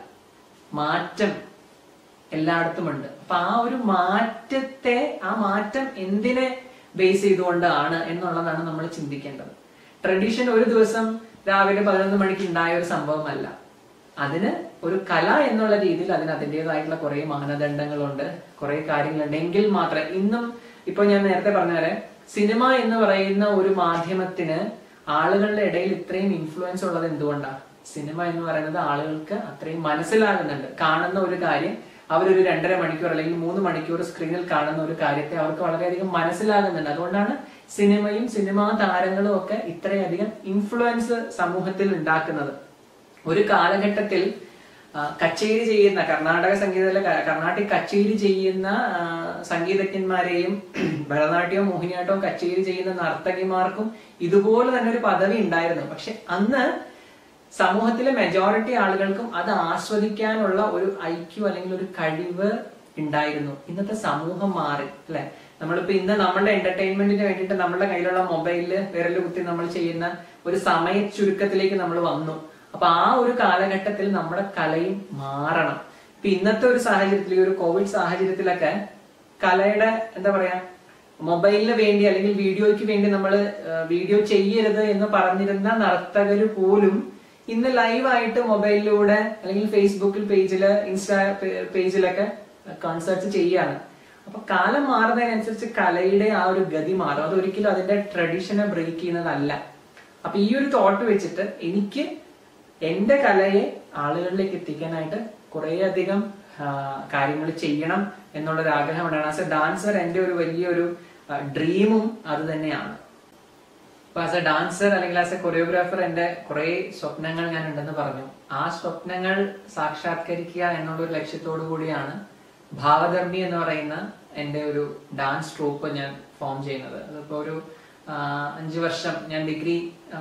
മാറ്റം എല്ലായിടത്തും ഉണ്ട് അപ്പൊ ആ ഒരു മാറ്റത്തെ ആ മാറ്റം എന്തിനെ ബേസ് ചെയ്തുകൊണ്ടാണ് എന്നുള്ളതാണ് നമ്മൾ ചിന്തിക്കേണ്ടത് ട്രഡീഷൻ ഒരു ദിവസം രാവിലെ പതിനൊന്ന് മണിക്ക് ഉണ്ടായ ഒരു സംഭവമല്ല അതിന് ഒരു കല എന്നുള്ള രീതിയിൽ അതിന് അതിൻ്റെതായിട്ടുള്ള കുറെ മാനദണ്ഡങ്ങളുണ്ട് കുറെ കാര്യങ്ങളുണ്ട് എങ്കിൽ മാത്രമേ ഇന്നും ഇപ്പൊ ഞാൻ നേരത്തെ പറഞ്ഞ പോലെ സിനിമ എന്ന് പറയുന്ന ഒരു മാധ്യമത്തിന് ആളുകളുടെ ഇടയിൽ ഇത്രയും ഇൻഫ്ലുവൻസ് ഉള്ളത് എന്തുകൊണ്ടാണ് സിനിമ എന്ന് പറയുന്നത് ആളുകൾക്ക് അത്രയും മനസ്സിലാകുന്നുണ്ട് കാണുന്ന ഒരു കാര്യം അവരൊരു രണ്ടര മണിക്കൂർ അല്ലെങ്കിൽ മൂന്ന് മണിക്കൂർ സ്ക്രീനിൽ കാണുന്ന ഒരു കാര്യത്തെ അവർക്ക് വളരെയധികം മനസ്സിലാകുന്നുണ്ട് അതുകൊണ്ടാണ് സിനിമയും സിനിമാ താരങ്ങളും ഒക്കെ ഇത്രയധികം ഇൻഫ്ലുവൻസ് സമൂഹത്തിൽ ഉണ്ടാക്കുന്നത് ഒരു കാലഘട്ടത്തിൽ ആ, കച്ചേരി ചെയ്യുന്ന കർണാടക സംഗീതത്തിലെ ക- കർണാട്ടിക് കച്ചേരി ചെയ്യുന്ന ആ, സംഗീതജ്ഞന്മാരെയും ഭരതനാട്യവും മോഹിനിയാട്ടവും കച്ചേരി ചെയ്യുന്ന നർത്തകിമാർക്കും ഇതുപോലെ തന്നെ ഒരു പദവി ഉണ്ടായിരുന്നു പക്ഷെ അന്ന് സമൂഹത്തിലെ മെജോറിറ്റി ആളുകൾക്കും അത് ആസ്വദിക്കാനുള്ള ഒരു ഐക്യു അല്ലെങ്കിൽ ഒരു കഴിവ് ഉണ്ടായിരുന്നു ഇന്നത്തെ സമൂഹം മാറി അല്ലെ നമ്മളിപ്പോ ഇന്ന് നമ്മുടെ എന്റർടൈൻമെന്റിന് വേണ്ടിയിട്ട് നമ്മുടെ കയ്യിലുള്ള മൊബൈലില് വിരൽ കുത്തി നമ്മൾ ചെയ്യുന്ന ഒരു സമയ ചുരുക്കത്തിലേക്ക് നമ്മൾ വന്നു അപ്പൊ ആ ഒരു കാലഘട്ടത്തിൽ നമ്മുടെ കലയും മാറണം ഇപ്പൊ ഇന്നത്തെ ഒരു സാഹചര്യത്തിൽ ഈ ഒരു കോവിഡ് സാഹചര്യത്തിലൊക്കെ കലയുടെ എന്താ പറയാ മൊബൈലിന് വേണ്ടി അല്ലെങ്കിൽ വീഡിയോയ്ക്ക് വേണ്ടി നമ്മൾ വീഡിയോ ചെയ്യരുത് എന്ന് പറഞ്ഞിരുന്ന നർത്തകര് പോലും ഇന്ന് ലൈവായിട്ട് മൊബൈലിലൂടെ അല്ലെങ്കിൽ ഫേസ്ബുക്കിൽ പേജില് ഇൻസ്റ്റാ പേജിലൊക്കെ കോൺസേർട്സ് ചെയ്യാണ് അപ്പൊ കാലം മാറുന്നതിനനുസരിച്ച് കലയുടെ ആ ഒരു ഗതി മാറും അതൊരിക്കലും അതിന്റെ ട്രഡീഷനെ ബ്രേക്ക് ചെയ്യുന്നതല്ല അപ്പൊ ഈ ഒരു തോട്ട് വെച്ചിട്ട് എനിക്ക് എന്റെ കലയെ ആളുകളിലേക്ക് എത്തിക്കാനായിട്ട് കുറേയധികം കാര്യങ്ങൾ ചെയ്യണം എന്നുള്ളൊരു ആഗ്രഹമുണ്ടാണ് ആസ് എ ഡാൻസർ എന്റെ ഒരു വലിയൊരു ഡ്രീമും അത് തന്നെയാണ് അപ്പൊ ആസ് എ ഡാൻസർ അല്ലെങ്കിൽ ആസ് എ കൊറിയോഗ്രാഫർ എന്റെ കുറെ സ്വപ്നങ്ങൾ ഞാൻ ഉണ്ടെന്ന് പറഞ്ഞു ആ സ്വപ്നങ്ങൾ സാക്ഷാത്കരിക്കുക എന്നുള്ള ഒരു ലക്ഷ്യത്തോടു കൂടിയാണ് ഭാവധർമ്മി എന്ന് പറയുന്ന എന്റെ ഒരു ഡാൻസ് ട്രൂപ്പ് ഞാൻ ഫോം ചെയ്യുന്നത് അതിപ്പോ ഒരു ആ, അഞ്ചു വർഷം ഞാൻ ഡിഗ്രി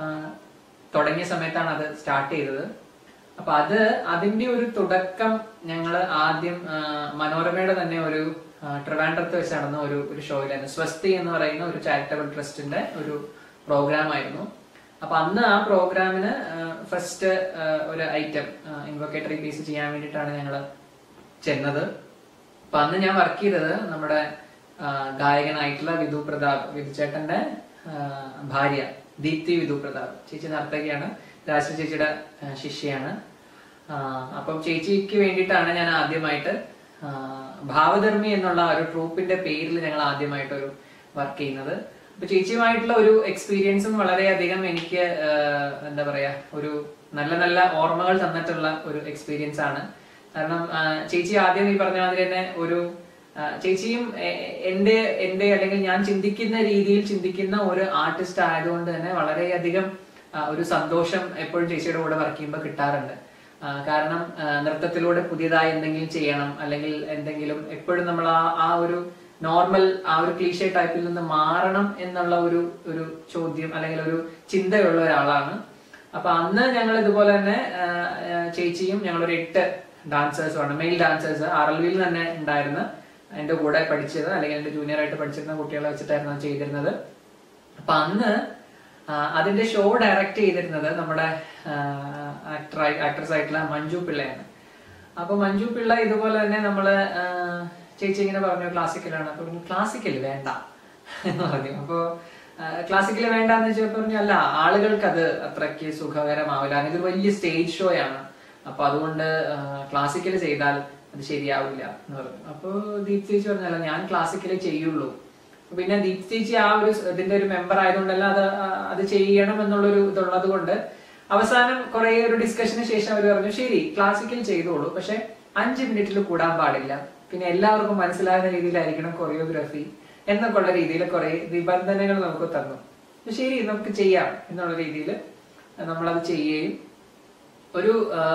തുടങ്ങിയ സമയത്താണ് അത് സ്റ്റാർട്ട് ചെയ്തത് അപ്പൊ അത് അതിന്റെ ഒരു തുടക്കം ഞങ്ങൾ ആദ്യം ആ, മനോരമയുടെ തന്നെ ഒരു ആ, ട്രിവാൻഡ്രത്ത് വെച്ച് നടന്ന ഒരു ഒരു ഷോയിലായിരുന്നു സ്വസ്തി എന്ന് പറയുന്ന ഒരു ചാരിറ്റബിൾ ട്രസ്റ്റിന്റെ ഒരു പ്രോഗ്രാം ആയിരുന്നു അപ്പൊ അന്ന് ആ പ്രോഗ്രാമിന് ഫസ്റ്റ് ഒരു ഐറ്റം ഇൻവൊക്കേറ്ററി പീസ് ചെയ്യാൻ വേണ്ടിയിട്ടാണ് ഞങ്ങൾ ചെന്നത് അപ്പൊ അന്ന് ഞാൻ വർക്ക് ചെയ്തത് നമ്മുടെ ആ, ഗായകനായിട്ടുള്ള വിധു പ്രതാപ് വിധുചേട്ടന്റെ ആ, ഭാര്യ ദീപ്തി വിധു പ്രതാപ് ചേച്ചി നർത്തകിയാണ് രാജശ്രീ ചേച്ചിയുടെ ആ, ശിഷ്യയാണ് ആ, അപ്പം ചേച്ചിക്ക് വേണ്ടിയിട്ടാണ് ഞാൻ ആദ്യമായിട്ട് ആ, ഭാവധർമ്മി എന്നുള്ള ഒരു ട്രൂപ്പിന്റെ പേരിൽ ഞങ്ങൾ ആദ്യമായിട്ട് ഒരു വർക്ക് ചെയ്യുന്നത് അപ്പൊ ചേച്ചിയുമായിട്ടുള്ള ഒരു എക്സ്പീരിയൻസും വളരെയധികം എനിക്ക് ആ, എന്താ പറയാ ഒരു നല്ല നല്ല ഓർമ്മകൾ തന്നിട്ടുള്ള ഒരു എക്സ്പീരിയൻസ് ആണ് കാരണം ആ, ചേച്ചി ആദ്യം ഈ പറഞ്ഞ മാതിരി തന്നെ ഒരു ആ, ചേച്ചിയും എ- എ- എന്റെ എന്റെ അല്ലെങ്കിൽ ഞാൻ ചിന്തിക്കുന്ന രീതിയിൽ ചിന്തിക്കുന്ന ഒരു ആർട്ടിസ്റ്റ് ആയതുകൊണ്ട് തന്നെ വളരെയധികം ആ, ഒരു സന്തോഷം എപ്പോഴും ചേച്ചിയുടെ കൂടെ വർക്ക് ചെയ്യുമ്പോൾ കിട്ടാറുണ്ട് ആ, കാരണം ആ, നൃത്തത്തിലൂടെ പുതിയതായി എന്തെങ്കിലും ചെയ്യണം അല്ലെങ്കിൽ എന്തെങ്കിലും എപ്പോഴും നമ്മൾ ആ ആ ഒരു നോർമൽ ആ ഒരു ക്ലീഷേ ടൈപ്പിൽ നിന്ന് മാറണം എന്നുള്ള ഒരു ഒരു ചോദ്യം അല്ലെങ്കിൽ ഒരു ചിന്തയുള്ള ഒരാളാണ് അപ്പൊ അന്ന് ഞങ്ങൾ ഇതുപോലെ തന്നെ ആ, ആ, ചേച്ചിയും ഞങ്ങളൊരു എട്ട് ഡാൻസേഴ്സുമാണ് മെയിൽ ഡാൻസേഴ്സ് ആർ എൽ വിയിൽ തന്നെ ഉണ്ടായിരുന്ന എന്റെ കൂടെ പഠിച്ചത് അല്ലെങ്കിൽ എന്റെ ജൂനിയർ ആയിട്ട് പഠിച്ചിരുന്ന കുട്ടികളെ വെച്ചിട്ടായിരുന്നു അത് ചെയ്തിരുന്നത് അപ്പൊ അന്ന് ആ, അതിന്റെ ഷോ ഡയറക്റ്റ് ചെയ്തിരുന്നത് നമ്മുടെ ആക്ടർ ആക്ട്രസ് ആയിട്ടുള്ള മഞ്ജു പിള്ളയാണ് അപ്പൊ മഞ്ജു പിള്ള ഇതുപോലെ തന്നെ നമ്മള് ആ, ചേച്ചി ഇങ്ങനെ പറഞ്ഞു ക്ലാസിക്കലാണ് അപ്പൊ ക്ലാസിക്കൽ വേണ്ട എന്ന് പറഞ്ഞു അപ്പൊ ക്ലാസിക്കൽ വേണ്ടെന്ന് വെച്ചപ്പോ പറഞ്ഞു അല്ല ആളുകൾക്ക് അത് അത്രയ്ക്ക് സുഖകരമാവില്ല കാരണം ഇതൊരു വലിയ സ്റ്റേജ് ഷോ ആണ് അപ്പൊ അതുകൊണ്ട് ക്ലാസിക്കൽ ചെയ്താൽ അത് ശരിയാവില്ല എന്ന് പറഞ്ഞു അപ്പൊ ദീപ് ചേച്ചി പറഞ്ഞല്ല ഞാൻ ക്ലാസിക്കൽ ചെയ്യുള്ളൂ അപ്പൊ പിന്നെ ദീപ് ചേച്ചി ആ ഒരു സ് ഇതിന്റെ ഒരു മെമ്പർ ആയതുകൊണ്ടല്ല അത് ആ, അത് ചെയ്യണം എന്നുള്ളൊരു ഇതുള്ളത് കൊണ്ട് അവസാനം കുറെ ഒരു ഡിസ്കഷന് ശേഷം അവർ പറഞ്ഞു ശരി ക്ലാസിക്കൽ ചെയ്തോളൂ പക്ഷെ അഞ്ച് മിനിറ്റിൽ കൂടാൻ പാടില്ല പിന്നെ എല്ലാവർക്കും മനസ്സിലാകുന്ന രീതിയിലായിരിക്കണം കൊറിയോഗ്രാഫി എന്നൊക്കെ ഉള്ള രീതിയിൽ കുറെ നിബന്ധനകൾ നമുക്ക് തന്നു അപ്പൊ ശരി നമുക്ക് ചെയ്യാം എന്നുള്ള രീതിയിൽ നമ്മളത് ചെയ്യുകയും ഒരു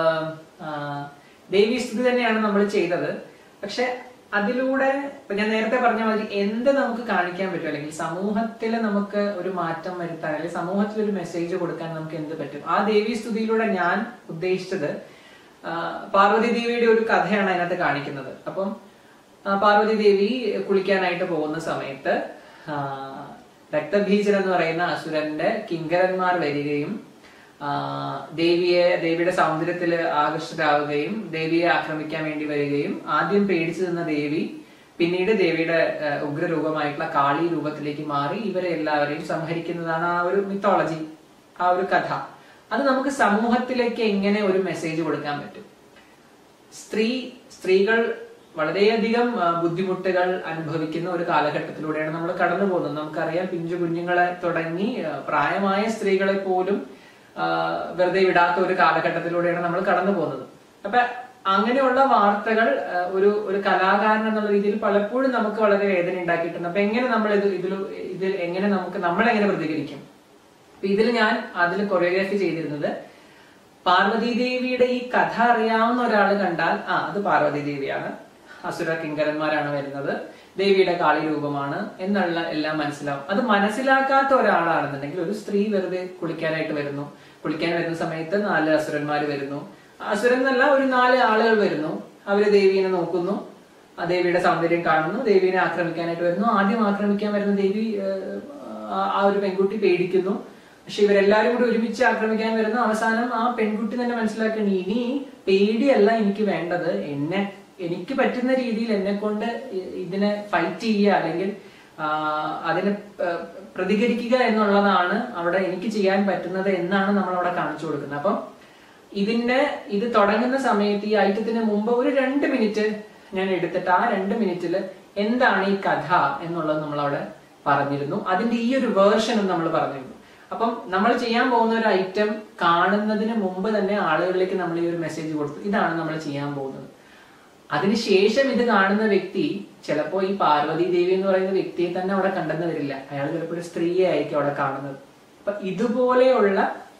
ദേവീസ്തുതി തന്നെയാണ് നമ്മൾ ചെയ്തത് പക്ഷെ അതിലൂടെ ഇപ്പൊ ഞാൻ നേരത്തെ പറഞ്ഞ മാതിരി എന്ത് നമുക്ക് കാണിക്കാൻ പറ്റും അല്ലെങ്കിൽ സമൂഹത്തിൽ നമുക്ക് ഒരു മാറ്റം വരുത്താൻ അല്ലെങ്കിൽ സമൂഹത്തിൽ ഒരു മെസ്സേജ് കൊടുക്കാൻ നമുക്ക് എന്ത് പറ്റും ആ ദേവീസ്തുതിയിലൂടെ ഞാൻ ഉദ്ദേശിച്ചത് ആ, പാർവതി ദേവിയുടെ ഒരു കഥയാണ് അതിനകത്ത് കാണിക്കുന്നത് അപ്പം ആ, പാർവതി ദേവി കുളിക്കാനായിട്ട് പോകുന്ന സമയത്ത് ആ, രക്തബീജൻ എന്ന് പറയുന്ന അസുരന്റെ കിങ്കരന്മാർ വരികയും ആ, ദേവിയെ ദേവിയുടെ സൗന്ദര്യത്തിൽ ആകർഷിതരാവുകയും ദേവിയെ ആക്രമിക്കാൻ വേണ്ടി വരികയും ആദ്യം പേടിച്ചു നിന്ന ദേവി പിന്നീട് ദേവിയുടെ ആ, ഉഗ്രരൂപമായിട്ടുള്ള കാളി രൂപത്തിലേക്ക് മാറി ഇവരെ എല്ലാവരെയും സംഹരിക്കുന്നതാണ് ആ ഒരു മിത്തോളജി ആ ഒരു കഥ അത് നമുക്ക് സമൂഹത്തിലേക്ക് എങ്ങനെ ഒരു മെസ്സേജ് കൊടുക്കാൻ പറ്റും സ്ത്രീ സ്ത്രീകൾ വളരെയധികം ആ, ബുദ്ധിമുട്ടുകൾ അനുഭവിക്കുന്ന ഒരു കാലഘട്ടത്തിലൂടെയാണ് നമ്മൾ കടന്നു പോകുന്നത് നമുക്കറിയാം പിഞ്ചു കുഞ്ഞുങ്ങളെ തുടങ്ങി ആ, പ്രായമായ സ്ത്രീകളെ പോലും ആ, വെറുതെ വിടാത്ത ഒരു കാലഘട്ടത്തിലൂടെയാണ് നമ്മൾ കടന്നു പോകുന്നത് അപ്പൊ അങ്ങനെയുള്ള വാർത്തകൾ ആ, ഒരു ഒരു കലാകാരൻ എന്നുള്ള രീതിയിൽ പലപ്പോഴും നമുക്ക് വളരെ വേദന ഉണ്ടാക്കിയിട്ടുണ്ട് അപ്പൊ എങ്ങനെ നമ്മൾ ഇത് ഇതിൽ ഇതിൽ എങ്ങനെ നമുക്ക് നമ്മൾ എങ്ങനെ പ്രതികരിക്കും അപ്പൊ ഇതിൽ ഞാൻ അതിൽ കൊറിയോഗ്രാഫി ചെയ്തിരുന്നത് പാർവതി ദേവിയുടെ ഈ കഥ അറിയാവുന്ന ഒരാൾ കണ്ടാൽ ആ അത് പാർവതി ദേവിയാണ് അസുര കിങ്കരന്മാരാണ് വരുന്നത് ദേവിയുടെ കാളി രൂപമാണ് എന്നുള്ള എല്ലാം മനസ്സിലാവും അത് മനസ്സിലാക്കാത്ത ഒരാളാണെന്നുണ്ടെങ്കിൽ ഒരു സ്ത്രീ വെറുതെ കുളിക്കാനായിട്ട് വരുന്നു കുളിക്കാൻ വരുന്ന സമയത്ത് നാല് അസുരന്മാർ വരുന്നു അസുരൻ എന്നല്ല ഒരു നാല് ആളുകൾ വരുന്നു അവര് ദേവീനെ നോക്കുന്നു ആ ദേവിയുടെ സൗന്ദര്യം കാണുന്നു ദേവീനെ ആക്രമിക്കാനായിട്ട് വരുന്നു ആദ്യം ആക്രമിക്കാൻ വരുന്ന ദേവി ഏഹ്, ആ- ആ ഒരു പെൺകുട്ടി പേടിക്കുന്നു പക്ഷെ ഇവരെല്ലാരും കൂടി ഒരുമിച്ച് ആക്രമിക്കാൻ വരുന്നു അവസാനം ആ പെൺകുട്ടി തന്നെ മനസ്സിലാക്കണം ഇനി പേടിയല്ല എനിക്ക് വേണ്ടത് എന്നെ എനിക്ക് പറ്റുന്ന രീതിയിൽ എന്നെ കൊണ്ട് ഇ- ഇതിനെ ഫൈറ്റ് ചെയ്യുക അല്ലെങ്കിൽ ആ, അതിനെ പ- പ്രതികരിക്കുക എന്നുള്ളതാണ് അവിടെ എനിക്ക് ചെയ്യാൻ പറ്റുന്നത് എന്നാണ് നമ്മൾ അവിടെ കാണിച്ചു കൊടുക്കുന്നത് അപ്പം ഇതിന്റെ ഇത് തുടങ്ങുന്ന സമയത്ത് ഈ ഐറ്റത്തിന് മുമ്പ് ഒരു രണ്ട് മിനിറ്റ് ഞാൻ എടുത്തിട്ട് ആ രണ്ട് മിനിറ്റിൽ എന്താണ് ഈ കഥ എന്നുള്ളത് നമ്മൾ അവിടെ പറഞ്ഞിരുന്നു അതിന്റെ ഈ ഒരു വേർഷനും നമ്മൾ പറഞ്ഞിരുന്നു അപ്പം നമ്മൾ ചെയ്യാൻ പോകുന്ന ഒരു ഐറ്റം കാണുന്നതിന് മുമ്പ് തന്നെ ആളുകളിലേക്ക് നമ്മൾ ഈ ഒരു മെസ്സേജ് കൊടുത്തു ഇതാണ് നമ്മൾ ചെയ്യാൻ പോകുന്നത് അതിനുശേഷം ഇത് കാണുന്ന വ്യക്തി ചിലപ്പോ ഈ പാർവതി ദേവി എന്ന് പറയുന്ന വ്യക്തിയെ തന്നെ അവിടെ കണ്ടെന്ന് വരില്ല അയാൾ ചിലപ്പോൾ ഒരു സ്ത്രീയെ ആയിരിക്കും അവിടെ കാണുന്നത് അപ്പൊ ഇതുപോലെയുള്ള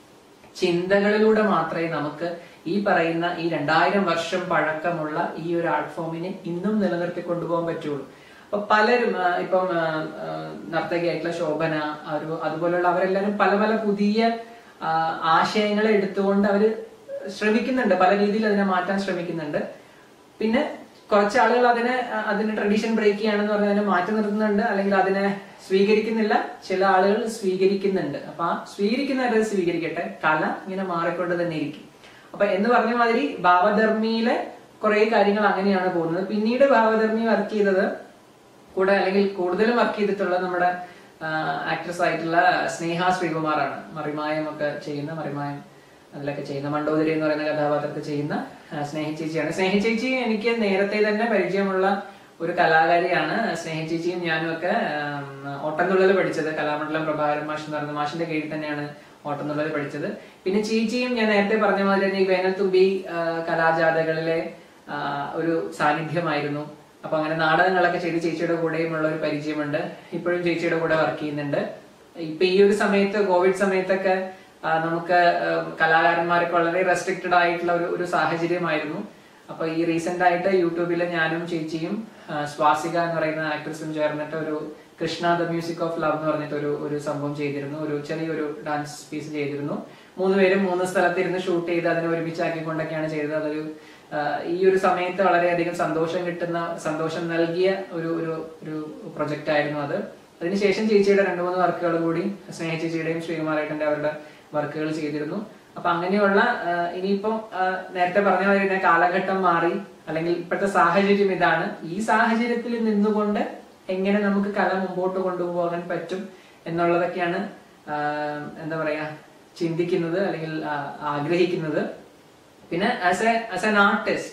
ചിന്തകളിലൂടെ മാത്രമേ നമുക്ക് ഈ പറയുന്ന ഈ രണ്ടായിരം വർഷം പഴക്കമുള്ള ഈ ഒരു ആർട്ട് ഫോമിനെ ഇന്നും നിലനിർത്തി കൊണ്ടുപോകാൻ പറ്റുള്ളൂ അപ്പൊ പലരും ആ, ഇപ്പം ആ, ആ, നർത്തകിയായിട്ടുള്ള ശോഭന ആ ഒരു അതുപോലെയുള്ള അവരെല്ലാരും പല പല പുതിയ ആ, ആശയങ്ങളെ എടുത്തുകൊണ്ട് അവര് ശ്രമിക്കുന്നുണ്ട് പല രീതിയിൽ അതിനെ മാറ്റാൻ ശ്രമിക്കുന്നുണ്ട് പിന്നെ കുറച്ച് ആളുകൾ അതിനെ അഹ് അതിന്റെ ട്രഡീഷൻ ബ്രേക്ക് ചെയ്യാണെന്ന് പറഞ്ഞ് അതിനെ മാറ്റി നിർത്തുന്നുണ്ട് അല്ലെങ്കിൽ അതിനെ സ്വീകരിക്കുന്നില്ല ചില ആളുകൾ സ്വീകരിക്കുന്നുണ്ട് അപ്പൊ ആ സ്വീകരിക്കുന്നവരെ സ്വീകരിക്കട്ടെ കല ഇങ്ങനെ മാറിക്കൊണ്ട് തന്നെ ഇരിക്കും അപ്പൊ എന്ന് പറഞ്ഞ മാതിരി ഭാവധർമ്മിയിലെ കുറെ കാര്യങ്ങൾ അങ്ങനെയാണ് പോകുന്നത് പിന്നീട് ഭാവധർമ്മി വർക്ക് ചെയ്തത് കൂടെ അല്ലെങ്കിൽ കൂടുതലും വർക്ക് ചെയ്തിട്ടുള്ളത് നമ്മുടെ ആക്ട്രസ് ആയിട്ടുള്ള സ്നേഹ ശ്രീകുമാറാണ് മറിമായം ഒക്കെ ചെയ്യുന്ന മറിമായം അതിലൊക്കെ ചെയ്യുന്ന മണ്ടോദരി എന്ന് പറയുന്ന കഥാപാത്രത്തെ ചെയ്യുന്ന ആ, സ്നേഹ ചേച്ചിയാണ് സ്നേഹ ചേച്ചി എനിക്ക് നേരത്തെ തന്നെ പരിചയമുള്ള ഒരു കലാകാരിയാണ് സ്നേഹ ചേച്ചിയും ഞാനും ഒക്കെ ഓട്ടംതുള്ളൽ പഠിച്ചത് കലാമണ്ഡലം പ്രഭാകരൻ മാഷ് എന്ന് പറയുന്ന മാഷിന്റെ കീഴിൽ തന്നെയാണ് ഓട്ടംതുള്ളൽ പഠിച്ചത് പിന്നെ ചേച്ചിയും ഞാൻ നേരത്തെ പറഞ്ഞ മാതിരി തന്നെ ഈ വേനൽത്തുമ്പി ആ, കലാജാഥകളിലെ ആ, ഒരു സാന്നിധ്യമായിരുന്നു അപ്പൊ അങ്ങനെ നാടകങ്ങളൊക്കെ ചെയ്ത് ചേച്ചിയുടെ കൂടെയുമുള്ള ഒരു പരിചയമുണ്ട് ഇപ്പോഴും ചേച്ചിയുടെ കൂടെ വർക്ക് ചെയ്യുന്നുണ്ട് ഇപ്പൊ ഈ ഒരു സമയത്ത് കോവിഡ് സമയത്തൊക്കെ ആ, നമുക്ക് ആ, കലാകാരന്മാർക്ക് വളരെ റെസ്ട്രിക്റ്റഡ് ആയിട്ടുള്ള ഒരു ഒരു സാഹചര്യമായിരുന്നു അപ്പൊ ഈ റീസെന്റ് ആയിട്ട് യൂട്യൂബിൽ ഞാനും ചേച്ചിയും ആ, സ്വാസിക എന്ന് പറയുന്ന ആക്ട്രസും ചേർന്നിട്ട് ഒരു Krishna the music of love എന്ന് പറഞ്ഞിട്ട് ഒരു ഒരു സംഭവം ചെയ്തിരുന്നു ഒരു ചെറിയൊരു ഡാൻസ് പീസ് ചെയ്തിരുന്നു മൂന്ന് പേരും മൂന്ന് സ്ഥലത്തിരുന്ന് ഷൂട്ട് ചെയ്ത് അതിനെ ഒരുമിച്ചാക്കിക്കൊണ്ടൊക്കെയാണ് ചെയ്തത് അതൊരു ആ, ഈ ഒരു സമയത്ത് വളരെയധികം സന്തോഷം കിട്ടുന്ന സന്തോഷം നൽകിയ ഒരു ഒരു ഒരു പ്രൊജക്റ്റ് ആയിരുന്നു അത് അതിനുശേഷം ചേച്ചിയുടെ രണ്ട് മൂന്ന് വർക്കുകൾ കൂടി സ്നേഹ ചേച്ചിയുടെയും ശ്രീകുമാരേട്ടന്റെ അവരുടെ വർക്കുകൾ ചെയ്തിരുന്നു അപ്പൊ അങ്ങനെയുള്ള ആ, ഇനിയിപ്പം ആ, നേരത്തെ പറഞ്ഞ മാതിരി തന്നെ കാലഘട്ടം മാറി അല്ലെങ്കിൽ ഇപ്പോഴത്തെ സാഹചര്യം ഇതാണ് ഈ സാഹചര്യത്തിൽ നിന്നുകൊണ്ട് എങ്ങനെ നമുക്ക് കല മുമ്പോട്ട് കൊണ്ടുപോകാൻ പറ്റും എന്നുള്ളതൊക്കെയാണ് ആ, എന്താ പറയാ ചിന്തിക്കുന്നത് അല്ലെങ്കിൽ ആ, ആഗ്രഹിക്കുന്നത് പിന്നെ as a as an artist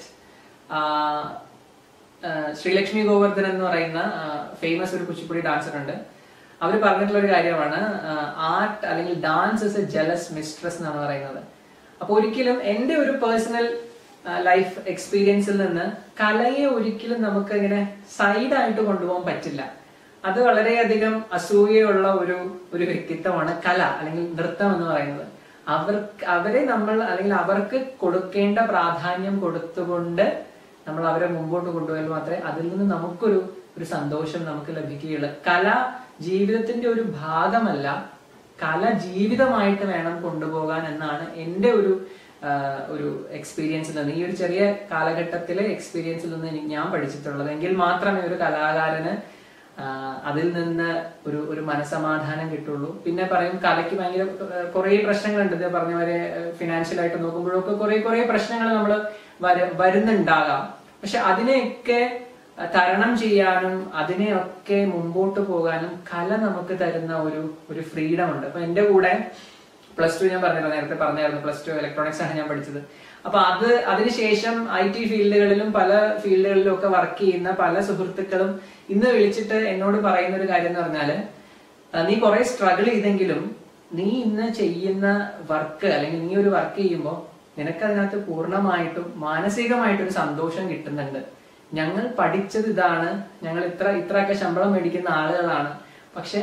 Sreelakshmi Govardhan എന്ന് പറയുന്ന ഫേമസ് ഒരു കുച്ചിപ്പുടി ഡാൻസർ ഉണ്ട് അവർ പറഞ്ഞിട്ടുള്ള ഒരു കാര്യമാണ് ആർട്ട് അല്ലെങ്കിൽ dance is a jealous mistress എന്നാണ് പറയുന്നത് അപ്പൊ ഒരിക്കലും എന്റെ ഒരു പേഴ്സണൽ ലൈഫ് എക്സ്പീരിയൻസിൽ നിന്ന് കലയെ ഒരിക്കലും നമുക്ക് ഇങ്ങനെ സൈഡായിട്ട് കൊണ്ടുപോകാൻ പറ്റില്ല അത് വളരെയധികം അസൂയയുള്ള ഒരു ഒരു വ്യക്തിത്വമാണ് കല അല്ലെങ്കിൽ നൃത്തം എന്ന് പറയുന്നത് അവർക്ക് അവരെ നമ്മൾ അല്ലെങ്കിൽ അവർക്ക് കൊടുക്കേണ്ട പ്രാധാന്യം കൊടുത്തുകൊണ്ട് നമ്മൾ അവരെ മുമ്പോട്ട് കൊണ്ടുപോയാൽ മാത്രമേ അതിൽ നിന്ന് നമുക്കൊരു ഒരു സന്തോഷം നമുക്ക് ലഭിക്കുകയുള്ളൂ കല ജീവിതത്തിന്റെ ഒരു ഭാഗമല്ല കല ജീവിതമായിട്ട് വേണം കൊണ്ടുപോകാൻ എന്നാണ് എൻ്റെ ഒരു ആ, ഒരു എക്സ്പീരിയൻസിൽ നിന്ന് ഈ ഒരു ചെറിയ കാലഘട്ടത്തിലെ എക്സ്പീരിയൻസിൽ നിന്ന് എനിക്ക് ഞാൻ പഠിച്ചിട്ടുള്ളത് എങ്കിൽ മാത്രമേ ഒരു കലാകാരന് ആ, അതിൽ നിന്ന് ഒരു ഒരു മനസമാധാനം കിട്ടുള്ളൂ പിന്നെ പറയും കലയ്ക്ക് ഭയങ്കര കുറെ പ്രശ്നങ്ങളുണ്ട് ഇത് പറഞ്ഞ പോലെ ഫിനാൻഷ്യൽ ആയിട്ട് നോക്കുമ്പോഴൊക്കെ കുറെ കുറെ പ്രശ്നങ്ങൾ നമ്മൾ വരുന്നുണ്ടാകാം പക്ഷെ അതിനെയൊക്കെ തരണം ചെയ്യാനും അതിനെയൊക്കെ മുമ്പോട്ട് പോകാനും കല നമുക്ക് തരുന്ന ഒരു ഒരു ഫ്രീഡം ഉണ്ട് അപ്പൊ എന്റെ കൂടെ പ്ലസ് ടു ഞാൻ പറഞ്ഞിരുന്നു നേരത്തെ പറഞ്ഞായിരുന്നു പ്ലസ് ടു ഇലക്ട്രോണിക്സ് ആണ് ഞാൻ പഠിച്ചത് അപ്പൊ അത് അതിനുശേഷം ഐ ടി ഫീൽഡുകളിലും പല ഫീൽഡുകളിലും ഒക്കെ വർക്ക് ചെയ്യുന്ന പല സുഹൃത്തുക്കളും ഇന്ന് വിളിച്ചിട്ട് എന്നോട് പറയുന്ന ഒരു കാര്യം എന്ന് പറഞ്ഞാല് ആ, നീ കുറെ സ്ട്രഗിൾ ചെയ്തെങ്കിലും നീ ഇന്ന് ചെയ്യുന്ന വർക്ക് അല്ലെങ്കിൽ നീ ഒരു വർക്ക് ചെയ്യുമ്പോൾ നിനക്ക് അതിനകത്ത് പൂർണ്ണമായിട്ടും മാനസികമായിട്ടും ഒരു സന്തോഷം കിട്ടുന്നുണ്ട് ഞങ്ങൾ പഠിച്ചത് ഇതാണ് ഞങ്ങൾ ഇത്ര ഇത്രയൊക്കെ ശമ്പളം മേടിക്കുന്ന ആളുകളാണ് പക്ഷെ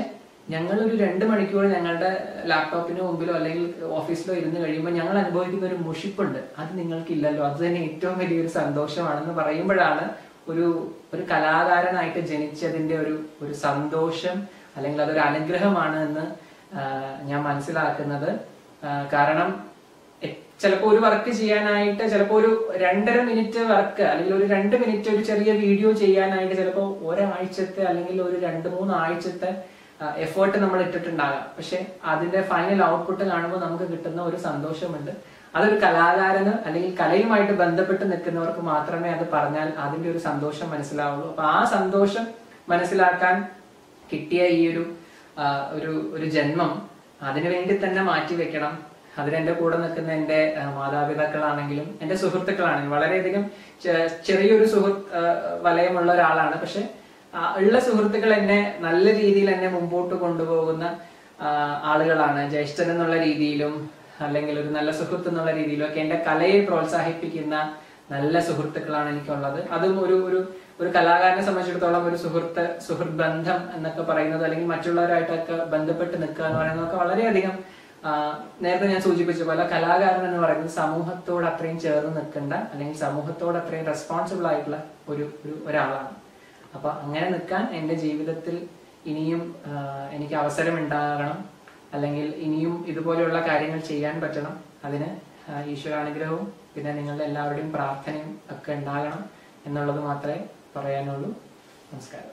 ഞങ്ങളൊരു രണ്ട് മണിക്കൂർ ഞങ്ങളുടെ ലാപ്ടോപ്പിന് മുമ്പിലോ അല്ലെങ്കിൽ ഓഫീസിലോ ഇരുന്ന് കഴിയുമ്പോൾ ഞങ്ങൾ അനുഭവിക്കുന്ന ഒരു മുഷിപ്പുണ്ട് അത് നിങ്ങൾക്കില്ലല്ലോ അത് തന്നെ ഏറ്റവും വലിയൊരു സന്തോഷമാണെന്ന് പറയുമ്പോഴാണ് ഒരു ഒരു കലാകാരനായിട്ട് ജനിച്ചതിന്റെ ഒരു ഒരു സന്തോഷം അല്ലെങ്കിൽ അതൊരു അനുഗ്രഹമാണ് എന്ന് ആ, ഞാൻ മനസ്സിലാക്കുന്നത് ആ, കാരണം ചിലപ്പോൾ ഒരു വർക്ക് ചെയ്യാനായിട്ട് ചിലപ്പോൾ ഒരു രണ്ടര മിനിറ്റ് വർക്ക് അല്ലെങ്കിൽ ഒരു രണ്ട് മിനിറ്റ് ഒരു ചെറിയ വീഡിയോ ചെയ്യാനായിട്ട് ചിലപ്പോൾ ഒരാഴ്ചത്തെ അല്ലെങ്കിൽ ഒരു രണ്ട് മൂന്ന് ആഴ്ചത്തെ എഫേർട്ട് നമ്മൾ ഇട്ടിട്ടുണ്ടാകാം പക്ഷെ അതിന്റെ ഫൈനൽ ഔട്ട്പുട്ട് കാണുമ്പോൾ നമുക്ക് കിട്ടുന്ന ഒരു സന്തോഷമുണ്ട് അതൊരു കലാകാരന് അല്ലെങ്കിൽ കലയുമായിട്ട് ബന്ധപ്പെട്ട് നിൽക്കുന്നവർക്ക് മാത്രമേ അത് പറഞ്ഞാൽ അതിന്റെ ഒരു സന്തോഷം മനസ്സിലാവുള്ളൂ അപ്പൊ ആ സന്തോഷം മനസ്സിലാക്കാൻ കിട്ടിയ ഈ ഒരു ആ, ഒരു ഒരു ജന്മം അതിനു വേണ്ടി തന്നെ മാറ്റി വെക്കണം അതിനെന്റെ കൂടെ നിൽക്കുന്ന എന്റെ ആ, മാതാപിതാക്കളാണെങ്കിലും എന്റെ സുഹൃത്തുക്കളാണെങ്കിലും വളരെയധികം ചെ- ചെറിയൊരു സുഹൃത്ത് ആ, വലയമുള്ള ഒരാളാണ് പക്ഷെ ആ, ഉള്ള സുഹൃത്തുക്കൾ എന്നെ നല്ല രീതിയിൽ എന്നെ മുമ്പോട്ട് കൊണ്ടുപോകുന്ന ആ, ആളുകളാണ് ജ്യേഷ്ഠൻ എന്നുള്ള രീതിയിലും അല്ലെങ്കിൽ ഒരു നല്ല സുഹൃത്ത് എന്നുള്ള രീതിയിലും ഒക്കെ എന്റെ കലയെ പ്രോത്സാഹിപ്പിക്കുന്ന നല്ല സുഹൃത്തുക്കളാണ് എനിക്കുള്ളത് അതും ഒരു ഒരു ഒരു കലാകാരനെ സംബന്ധിച്ചിടത്തോളം ഒരു സുഹൃത്ത് സുഹൃത്ത് ബന്ധം എന്നൊക്കെ പറയുന്നത് അല്ലെങ്കിൽ മറ്റുള്ളവരായിട്ടൊക്കെ ബന്ധപ്പെട്ട് നിൽക്കുക എന്ന് പറയുന്നതൊക്കെ വളരെയധികം ആ, നേരത്തെ ഞാൻ സൂചിപ്പിച്ച പോലെ കലാകാരൻ എന്ന് പറയുന്നത് സമൂഹത്തോട് അത്രയും ചേർന്ന് നിൽക്കേണ്ട അല്ലെങ്കിൽ സമൂഹത്തോട് അത്രയും റെസ്പോൺസിബിൾ ആയിട്ടുള്ള ഒരു ഒരു ഒരാളാണ് അപ്പൊ അങ്ങനെ നിൽക്കാൻ എന്റെ ജീവിതത്തിൽ ഇനിയും ആ, എനിക്ക് അവസരം ഉണ്ടാകണം അല്ലെങ്കിൽ ഇനിയും ഇതുപോലെയുള്ള കാര്യങ്ങൾ ചെയ്യാൻ പറ്റണം അതിന് ആ, ഈശ്വരാനുഗ്രഹവും പിന്നെ നിങ്ങളുടെ എല്ലാവരുടെയും പ്രാർത്ഥനയും ഒക്കെ ഉണ്ടാകണം എന്നുള്ളത് മാത്രമേ പറയാനുള്ളൂ നമസ്കാരം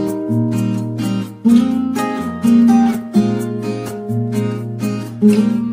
thank you